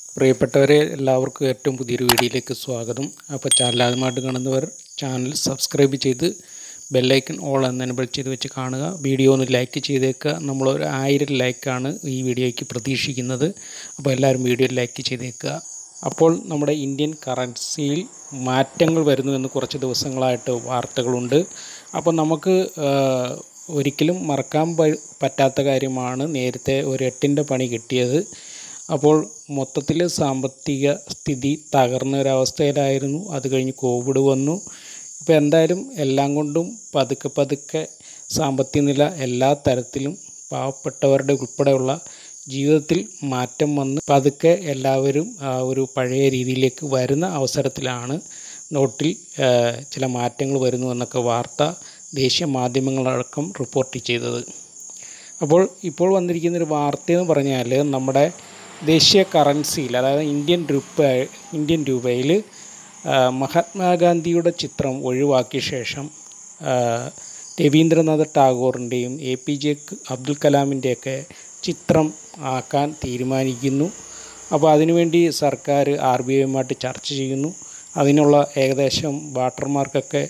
പ്രിയപ്പെട്ടവരെ എല്ലാവർക്കും ഏറ്റവും പുതിയൊരു വീഡിയോയിലേക്ക് സ്വാഗതം അപ്പോൾ ചാനൽ ആദ്യമായിട്ട് കാണുന്നവർ ചാനൽ സബ്സ്ക്രൈബ് ചെയ്ത് ബെല്ലൈക്കൺ ഓൾ എന്ന് എനബിൾ ചെയ്ത് വെച്ച് കാണുക വീഡിയോ ഒന്ന് ലൈക്ക് ചെയ്തേക്കുക നമ്മളൊരു ആയിരം ലൈക്കാണ് ഈ വീഡിയോയ്ക്ക് പ്രതീക്ഷിക്കുന്നത് അപ്പോൾ എല്ലാവരും വീഡിയോ ലൈക്ക് ചെയ്തേക്കുക അപ്പോൾ നമ്മുടെ ഇന്ത്യൻ കറൻസിയിൽ മാറ്റങ്ങൾ വരുന്നു എന്ന് കുറച്ച് ദിവസങ്ങളായിട്ട് വാർത്തകളുണ്ട് അപ്പോൾ നമുക്ക് ആ, ഒരിക്കലും മറക്കാൻ പ- പറ്റാത്ത കാര്യമാണ് നേരത്തെ ഒരു എട്ടിൻ്റെ പണി കിട്ടിയത് അപ്പോൾ മൊത്തത്തിൽ സാമ്പത്തിക സ്ഥിതി തകർന്ന ഒരവസ്ഥയിലായിരുന്നു അത് കഴിഞ്ഞ് കോവിഡ് വന്നു ഇപ്പോൾ എന്തായാലും എല്ലാം കൊണ്ടും പതുക്കെ പതുക്കെ സാമ്പത്തിക നില എല്ലാ തരത്തിലും പാവപ്പെട്ടവരുടെ ഉൾപ്പെടെയുള്ള ജീവിതത്തിൽ മാറ്റം വന്ന് പതുക്കെ എല്ലാവരും ആ ഒരു പഴയ രീതിയിലേക്ക് വരുന്ന അവസരത്തിലാണ് നോട്ടിൽ ആ, ചില മാറ്റങ്ങൾ വരുന്നു എന്നൊക്കെ വാർത്ത ദേശീയ മാധ്യമങ്ങളടക്കം റിപ്പോർട്ട് ചെയ്തത് അപ്പോൾ ഇപ്പോൾ വന്നിരിക്കുന്ന ഒരു വാർത്തയെന്ന് പറഞ്ഞാൽ നമ്മുടെ ദേശീയ കറൻസിയിൽ അതായത് ഇന്ത്യൻ രൂപ ഇന്ത്യൻ രൂപയിൽ ആ, മഹാത്മാഗാന്ധിയുടെ ചിത്രം ഒഴിവാക്കിയ ശേഷം ആ, രവീന്ദ്രനാഥ് ടാഗോറിൻ്റെയും എ പി ജെ അബ്ദുൽ കലാമിൻ്റെയൊക്കെ ചിത്രം ആക്കാൻ തീരുമാനിക്കുന്നു അപ്പോൾ അതിനുവേണ്ടി സർക്കാർ ആർ ബി ഐയുമായിട്ട് ചർച്ച ചെയ്യുന്നു അതിനുള്ള ഏകദേശം വാട്ടർമാർക്കൊക്കെ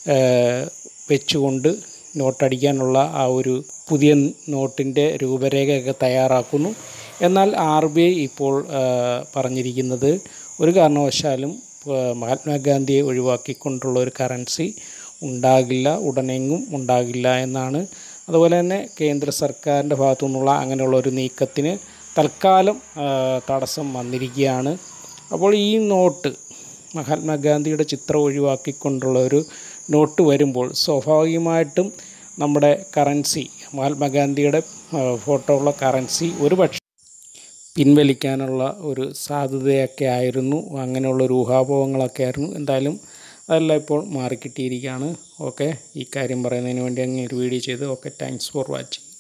വെച്ചുകൊണ്ട് നോട്ടടിക്കാനുള്ള ആ ഒരു പുതിയ നോട്ടിൻ്റെ രൂപരേഖയൊക്കെ തയ്യാറാക്കുന്നു എന്നാൽ ആർ ബി ഐ ഇപ്പോൾ ആ, പറഞ്ഞിരിക്കുന്നത് ഒരു കാരണവശാലും ആ, മഹാത്മാഗാന്ധിയെ ഒഴിവാക്കിക്കൊണ്ടുള്ള ഒരു കറൻസി ഉണ്ടാകില്ല ഉടനെങ്ങും ഉണ്ടാകില്ല എന്നാണ് അതുപോലെ തന്നെ കേന്ദ്ര സർക്കാരിൻ്റെ ഭാഗത്തു നിന്നുള്ള അങ്ങനെയുള്ള ഒരു നീക്കത്തിന് തൽക്കാലം ആ, തടസ്സം വന്നിരിക്കുകയാണ് അപ്പോൾ ഈ നോട്ട് മഹാത്മാഗാന്ധിയുടെ ചിത്രം ഒഴിവാക്കിക്കൊണ്ടുള്ള ഒരു നോട്ട് വരുമ്പോൾ സ്വാഭാവികമായിട്ടും നമ്മുടെ കറൻസി മഹാത്മാഗാന്ധിയുടെ ആ, ഫോട്ടോ ഉള്ള കറൻസി ഒരു പക്ഷേ പിൻവലിക്കാനുള്ള ഒരു സാധ്യതയൊക്കെ ആയിരുന്നു അങ്ങനെയുള്ള ഒരു ഊഹാപോഹങ്ങളൊക്കെ ആയിരുന്നു എന്തായാലും അതെല്ലാം ഇപ്പോൾ മാറിക്കിട്ടിയിരിക്കുകയാണ് ഓക്കെ ഈ കാര്യം പറയുന്നതിന് വേണ്ടി അങ്ങ് ഒരു വീഡിയോ ചെയ്ത് ഓക്കെ താങ്ക്സ് ഫോർ വാച്ചിങ്